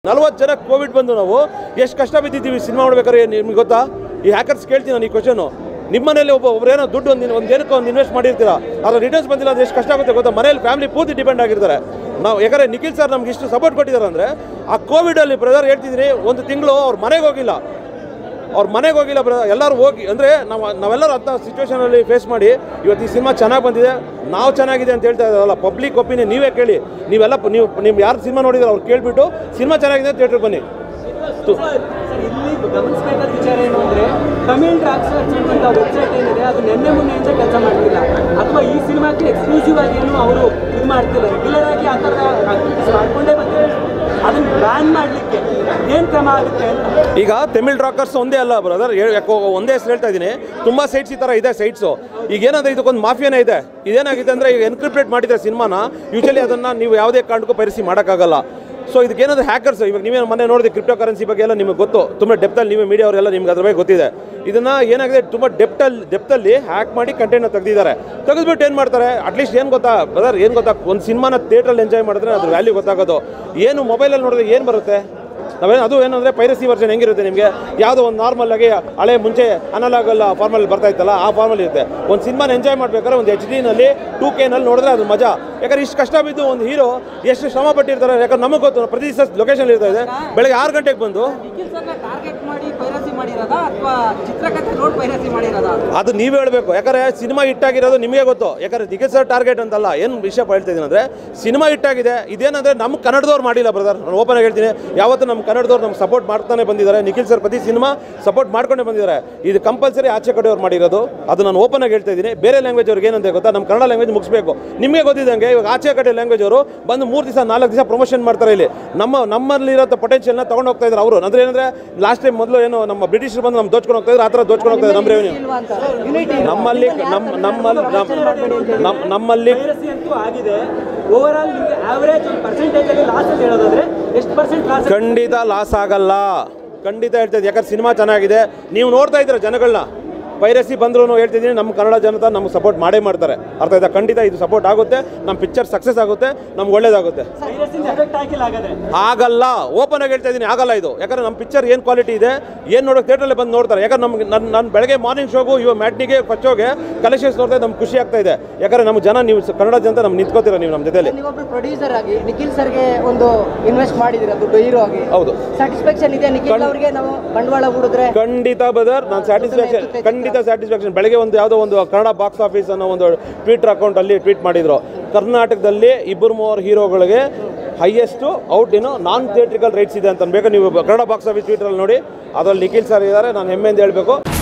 ನಲ್ವತ್ತು ಜನ ಕೋವಿಡ್ ಬಂದು ನಾವು ಎಷ್ಟು ಕಷ್ಟ ಬಿದ್ದಿದ್ದೀವಿ ಸಿನಿಮಾ ಮಾಡ್ಬೇಕಾದ್ರೆ ನಿಮ್ಗೆ ಗೊತ್ತಾ ಈ ಹ್ಯಾಕರ್ಸ್ ಕೇಳ್ತೀನಿ ನಾನು ಈ ಕ್ವಶನು ನಿಮ್ಮ ಮನೇಲಿ ಒಬ್ಬ ಒಬ್ಬರೇನೋ ದುಡ್ಡು ಒಂದು ಒಂದು ಏನಕ್ಕೆ ಒಂದು ಇನ್ವೆಸ್ಟ್ ಮಾಡಿರ್ತೀರಾ ಅದ್ರ ರಿಟರ್ನ್ಸ್ ಬಂದಿಲ್ಲ ಅಂದ್ರೆ ಎಷ್ಟು ಕಷ್ಟ ಆಗುತ್ತೆ ಗೊತ್ತಾ ಮನೇಲಿ ಫ್ಯಾಮಿಲಿ ಪೂರ್ತಿ ಡಿಪೆಂಡ್ ಆಗಿರ್ತಾರೆ ನಾವು ಯಾಕಂದರೆ ನಿಖಿಲ್ ಸರ್ ನಮ್ಗೆ ಇಷ್ಟು ಸಪೋರ್ಟ್ ಕೊಟ್ಟಿದ್ದಾರೆ ಅಂದರೆ ಆ ಕೋವಿಡಲ್ಲಿ ಬ್ರದರ್ ಹೇಳ್ತಿದ್ದೀನಿ ಒಂದು ತಿಂಗಳು ಅವ್ರ ಮನೆಗೆ ಹೋಗಿಲ್ಲ ಅವ್ರ ಮನೆಗೆ ಹೋಗಿಲ್ಲ ಬ್ರ ಎಲ್ಲರೂ ಹೋಗಿ ಅಂದರೆ ನಾವು ನಾವೆಲ್ಲರೂ ಅಂಥ ಸಿಚುವೇಶನಲ್ಲಿ ಫೇಸ್ ಮಾಡಿ ಇವತ್ತು ಈ ಸಿನಿಮಾ ಚೆನ್ನಾಗಿ ಬಂದಿದೆ ನಾವು ಚೆನ್ನಾಗಿದೆ ಅಂತ ಹೇಳ್ತಾ ಇದ್ದಾರಲ್ಲ ಪಬ್ಲಿಕ್ ಒಪಿನಿಯನ್ ನೀವೇ ಕೇಳಿ ನೀವೆಲ್ಲ ಪ- ನೀವು ನೀವು ಯಾರು ಸಿನಿಮಾ ನೋಡಿದ್ರೆ ಅವ್ರು ಕೇಳಿಬಿಟ್ಟು ಸಿನಿಮಾ ಚೆನ್ನಾಗಿದೆ ಅಂತ ಥಿಯೇಟ್ರಿಗೆ ಬನ್ನಿ ತು- ಸರ್ ಇಲ್ಲಿ ಗಮನಿಸಬೇಕಾದ ವಿಚಾರ ಏನು ಅಂದ್ರೆ ತಮಿಳ್ ರಾಕ್ ಸರ್ಚ್ ಅಂತ ವೆಬ್ಸೈಟ್ ಏನಿದೆ ಅದು ನಿನ್ನೆ ಮೊನ್ನೆಯಿಂದ ಕೆಲಸ ಮಾಡ್ತಿಲ್ಲ ಅಥವಾ ಈ ಸಿನಿಮಾಕ್ಕೆ ಎಕ್ಸ್ಕ್ಲೂಸಿವ್ ಆಗಿ ಏನು ಅವರು ಇದು ಮಾಡ್ತಿಲ್ಲ ರೆಗ್ಯುಲರ್ ಆಗಿ ಆ ಥರ activities ಮಾಡ್ಕೊಂಡೇ ಬಂದಿದ್ದಾರೆ ಅದನ್ನ ಬ್ಯಾನ್ ಮಾಡಲಿಕ್ಕೆ ಏನು ಕ್ರಮ ಆಗುತ್ತೆ ಅಂತ ಈಗ ತಮಿಳ್ ರಾಕರ್ಸ್ ಒಂದೇ ಅಲ್ಲ ಬ್ರದರ್ ಯಾಕೋ ಒಂದೇ ಹೆಸರು ಹೇಳ್ತಾ ಇದ್ದೀನಿ ತುಂಬ ಸೈಟ್ಸ್ ಈ ಥರ ಇದೆ ಸೈಟ್ಸು ಈಗ ಏನಂದ್ರೆ ಇದಕ್ಕೊಂದು ಮಾಫಿಯಾನೇ ಇದೆ ಇದೇನಾಗಿದೆ ಅಂದರೆ ಈಗ ಎನ್ಕ್ರಿಪ್ಟೇಟ್ ಮಾಡಿದ್ರೆ ಸಿನಿಮಾನ ಯೂಶಲಿ ಅದನ್ನು ನೀವು ಯಾವುದೇ ಕಾರಣಕ್ಕೂ ಪರಿಸಿ ಮಾಡೋಕ್ಕಾಗಲ್ಲ ಸೊ ಇದಕ್ಕೆ ಏನಂದ್ರೆ ಹ್ಯಾಕರ್ಸ್ ಇವಾಗ ನೀವೇ ಮೊನ್ನೆ ನೋಡಿದ್ರೆ ಕ್ರಿಪ್ಟೋ ಕರೆನ್ಸಿ ಬಗ್ಗೆ ಎಲ್ಲ ನಿಮಗೆ ಗೊತ್ತು ತುಂಬ ಡೆಪ್ತಲ್ಲಿ ನೀವೇ ಮೀಡಿಯಾ ಅವರೆಲ್ಲ ನಿಮ್ಗೆ ಅದ್ರ ಬಗ್ಗೆ ಗೊತ್ತಿದೆ ಇದನ್ನು ಏನಾಗಿದೆ ತುಂಬ ಡೆಪ್ತಲ್ಲಿ ಡೆಪ್ತಲ್ಲಿ ಹ್ಯಾಕ್ ಮಾಡಿ ಕಂಟೆಂಟ್ನ ತೆಗೆದಿದ್ದಾರೆ ತೆಗೆದ್ಬಿಟ್ಟು ಏನು ಮಾಡ್ತಾರೆ ಅಟ್ಲೀಸ್ಟ್ ಏನು ಗೊತ್ತಾ ಬ್ರದರ್ ಏನು ಗೊತ್ತಾ ಒಂದು ಸಿನಿಮಾನ ಥಿಯೇಟ್ರಲ್ಲಿ ಎಂಜಾಯ್ ಮಾಡಿದ್ರೆ ಅದ್ರ ವ್ಯಾಲ್ಯೂ ಗೊತ್ತಾಗೋದು ಏನು ಮೊಬೈಲಲ್ಲಿ ನೋಡಿದ್ರೆ ಏನು ಬರುತ್ತೆ ನಾವೇನು ಅದು ಏನಂದರೆ ಪೈರಸಿ ವರ್ಷನ್ ಹೆಂಗಿರುತ್ತೆ ನಿಮಗೆ ಯಾವುದೋ ಒಂದು ನಾರ್ಮಲ್ ಆಗಿ ಹಳೆ ಮುಂಚೆ ಅನಲಾಗ್ ಅಲ್ಲ ಫಾರ್ಮಲ್ಲಿ ಬರ್ತಾ ಇತ್ತಲ್ಲ ಆ ಫಾರ್ಮಲ್ಲಿ ಇರುತ್ತೆ ಒಂದು ಸಿನಿಮಾನ ಎಂಜಾಯ್ ಮಾಡ್ಬೇಕಾದ್ರೆ ಒಂದು ಎಚ್ ಡಿನಲ್ಲಿ ಟೂ ಕೆನಲ್ಲಿ ನೋಡಿದ್ರೆ ಅದು ಮಜಾ ಯಾಕಂದ್ರೆ ಇಷ್ಟು ಕಷ್ಟ ಬಿದ್ದು ಒಂದು ಹೀರೋ ಎಷ್ಟು ಶ್ರಮ ಪಟ್ಟಿರ್ತಾರೆ ಯಾಕಂದ್ರೆ ನಮಗೆ ಗೊತ್ತು ಪ್ರತಿ ದಿವಸ ಲೊಕೇಶನ್ ಇರ್ತಾ ಇದೆ ಬೆಳಗ್ಗೆ ಆರು ಗಂಟೆಗೆ ಬಂದು ನಿಖಿಲ್ ಸರ್ನ ಟಾರ್ಗೆಟ್ ಮಾಡಿ ಪೈರಸಿ ಮಾಡಿರೋದಾ ಅಥವಾ ಚಿತ್ರಕಥೆ ನೋಡಿ ಪೈರಸಿ ಮಾಡಿರೋದಾ ಅದು ನೀವು ಹೇಳಬೇಕು ಯಾಕಂದ್ರೆ ಸಿನಿಮಾ ಹಿಟ್ಟಾಗಿರೋದು ನಿಮಗೆ ಗೊತ್ತು ಯಾಕಂದ್ರೆ ನಿಖಿಲ್ ಸರ್ ಟಾರ್ಗೆಟ್ ಅಂತಲ್ಲ ಏನು ವಿಷಯ ಹೇಳ್ತಾ ಇದ್ದೀನಿ ಅಂದರೆ ಸಿನಿಮಾ ಹಿಟ್ಟಾಗಿದೆ ಇದೇನಂದ್ರೆ ನಮ್ಮ ಕನ್ನಡದವ್ರು ಮಾಡಿಲ್ಲ ಬ್ರದರ್ ನಾನು ಓಪನ್ ಆಗಿ ಹೇಳ್ತೀನಿ ಯಾವತ್ತು ನಮ್ಮ ಕನ್ನಡದವ್ರು ನಮ್ಗೆ ಸಪೋರ್ಟ್ ಮಾಡ್ತಾನೆ ಬಂದಿದ್ದಾರೆ ನಿಖಿಲ್ ಸರ್ ಪ್ರತಿ ಸಿನಿಮಾ ಸಪೋರ್ಟ್ ಮಾಡ್ಕೊಂಡೇ ಬಂದಿದ್ದಾರೆ ಇದು ಕಂಪಲ್ಸರಿ ಆಚೆ ಕಡೆಯವ್ರು ಮಾಡಿರೋದು ಅದು ನಾನು ಓಪನ್ ಆಗಿ ಹೇಳ್ತಾ ಇದ್ದೀನಿ ಬೇರೆ ಲ್ಯಾಂಗ್ವೇಜ್ ಅವ್ರಿಗೆ ಏನಂತ ಗೊತ್ತಾ ನಮ್ಮ ಕನ್ನಡ ಲ್ಯಾಂಗ್ವೇಜ್ ಮುಗಿಸ್ಬೇಕು ನಿಮಗೆ ಗೊತ್ತಿದ್ದಂಗೆ ಇವಾಗ ಆಚೆ ಕಡೆ ಲ್ಯಾಂಗ್ವೇಜ್ ಅವರು ಬಂದು ಮೂರು ದಿವಸ ನಾಲ್ಕು ದಿವಸ ಪ್ರಮೋಷನ್ ಮಾಡ್ತಾರೆ ಇಲ್ಲಿ ನಮ್ಮ ನಮ್ಮಲ್ಲಿರೋ ಪೊಟೆನ್ಷಿಯಲ್ನ ತೊಗೊಂಡು ಹೋಗ್ತಾ ಇದ್ದಾರೆ ಅವರು ಅಂದ್ರೆ ಏನಂದ್ರೆ ಲಾಸ್ಟ್ ಟೈಮ್ ಮೊದಲು ಏನು ನಮ್ಮ ಬ್ರಿಟಿಷರು ಬಂದು ನಮ್ಮ ದೋಚ್ಕೊಂಡು ಹೋಗ್ತಾ ಇದ್ರು ಆ ಥರ ದೋಚ್ಕೊಂಡು ಹೋಗ್ತಾ ಇದ್ದಾರೆ ನಮ್ಮ ರೆವೆನ್ಯೂ ನಮ್ಮಲ್ಲಿ ನಮ್ಮ ನಮ್ಮಲ್ಲಿ ನಮ್ಮ- ನಮ್ಮ ನಮ್ಮಲ್ಲಿ ಪೈರಸಿ ಅಂತೂ ಆಗಿದೆ ಓವರ್ ಆಲ್ ನಿಮಗೆ ಆವರೇಜ್ ಒಂದು ಪರ್ಸೆಂಟೇಜ್ ಅಲ್ಲಿ ಲಾಸ್ ಅಂತ ಹೇಳೋದಾದ್ರೆ ಎಷ್ಟು ಪರ್ಸೆಂಟ್ ಲಾಸ್ ಖಂಡಿತ ಲಾಸ್ ಆಗಲ್ಲ ಖಂಡಿತ ಹೇಳ್ತಿದ್ದೆ ಯಾಕಂದ್ರೆ ಸಿನಿಮಾ ಚೆನ್ನಾಗಿದೆ ನೀವು ನೋಡ್ತಾ ಇದ್ದೀರ ಜನಗಳನ್ನ ಪೈರಸಿ ಬಂದ್ರು ಹೇಳ್ತಿದ್ದೀನಿ ನಮ್ಮ ಕನ್ನಡ ಜನತಾ ನಮ್ಗೆ ಸಪೋರ್ಟ್ ಮಾಡೇ ಮಾಡ್ತಾರೆ ಅರ್ಥ ಆಯ್ತಾ ಖಂಡಿತ ಇದು ಸಪೋರ್ಟ್ ಆಗುತ್ತೆ ನಮ್ಮ ಪಿಕ್ಚರ್ ಸಕ್ಸಸ್ ಆಗುತ್ತೆ ನಮ್ಗೆ ಒಳ್ಳೇದಾಗುತ್ತೆ ಪೈರಸಿಂದ ಎಫೆಕ್ಟ್ ಆಗಿಲ್ಲ ಹಾಗಾದ್ರೆ ಆಗಲ್ಲ ಓಪನ್ ಆಗಿ ಹೇಳ್ತಾ ಇದ್ದೀನಿ ಆಗಲ್ಲ ಇದು ಯಾಕಂದ್ರೆ ನಮ್ಮ ಪಿಕ್ಚರ್ ಏನು ಕ್ವಾಲಿಟಿ ಇದೆ ಏನು ನೋಡೋಕೆ ಥಿಯೇಟ್ರಲ್ಲಿ ಬಂದು ನೋಡ್ತಾರೆ ಯಾಕಂದ್ರೆ ನಮ್ಗೆ ನನ್ನ ನಾನು ಬೆಳಗ್ಗೆ ಮಾರ್ನಿಂಗ್ ಶೋಗು ಇವಾಗ ಮ್ಯಾಟ್ನಿಗೆ ಫಸ್ಟ್ ಶೋಗೆ ಕಲೆಕ್ಷನ್ಸ್ ನೋಡ್ತಾ ನಮ್ಗೆ ಖುಷಿ ಆಗ್ತಾ ಇದೆ ಯಾಕಂದ್ರೆ ನಮ್ಮ ಜನ ನೀವು ಸ- ಕನ್ನಡ ಜನತೆ ನಮ್ಗೆ ನಿಂತ್ಕೋತೀರ ನೀವು ನಮ್ಮ ಜೊತೆಲಿ ನೀವೊಬ್ರು ಪ್ರೊಡ್ಯೂಸರ್ ಆಗಿ ನಿಖಿಲ್ ಸರ್ಗೆ ಒಂದು ಇನ್ವೆಸ್ಟ್ ಮಾಡಿದಿರ ದುಡ್ಡು ಹೀರೋ ಆಗಿ ಹೌದು ಸ್ಯಾಟಿಸ್ಫ್ಯಾಕ್ಷನ್ ಇದೆ ನಿಖಿಲ್ ಅವರಿಗೆ ನಾವು ಬಂಡವಾಳ ಹೂಡಿದ್ರೆ ಖಂಡಿತ ಬದರ್ ನಾನು ಸ್ಯಾಟಿಸ್ಫ್ಯಾಕ್ಷನ್ ಖಂಡಿತ ಸ್ಯಾಟಿಸ್ಫ್ಯಾಕ್ಷನ್ ಬೆಳಗ್ಗೆ ಒಂದು ಯಾವುದೋ ಒಂದು ಕನ್ನಡ ಬಾಕ್ಸ್ ಆಫೀಸ್ ಅನ್ನೋ ಒಂದು ಟ್ವಿಟರ್ ಅಕೌಂಟಲ್ಲಿ ಟ್ವೀಟ್ ಮಾಡಿದ್ರು ಕರ್ನಾಟಕದಲ್ಲಿ ಇಬ್ಬರು ಮೂವರು ಹೀರೋಗಳಿಗೆ ಹೈಯೆಸ್ಟು ಔಟ್ ಏನು ನಾನ್ ಥಿಯೇಟ್ರಿಕಲ್ ರೈಟ್ಸ್ ಇದೆ ಅಂತ ಬೇಕು ನೀವು ಕನ್ನಡ ಬಾಕ್ಸ್ ಆಫೀಸ್ ಟ್ವಿಟರಲ್ಲಿ ನೋಡಿ ಅದರಲ್ಲಿ ನಿಖಿಲ್ ಸರ್ ಇದ್ದಾರೆ ನಾನು ಹೆಮ್ಮೆಯಿಂದ ಹೇಳಬೇಕು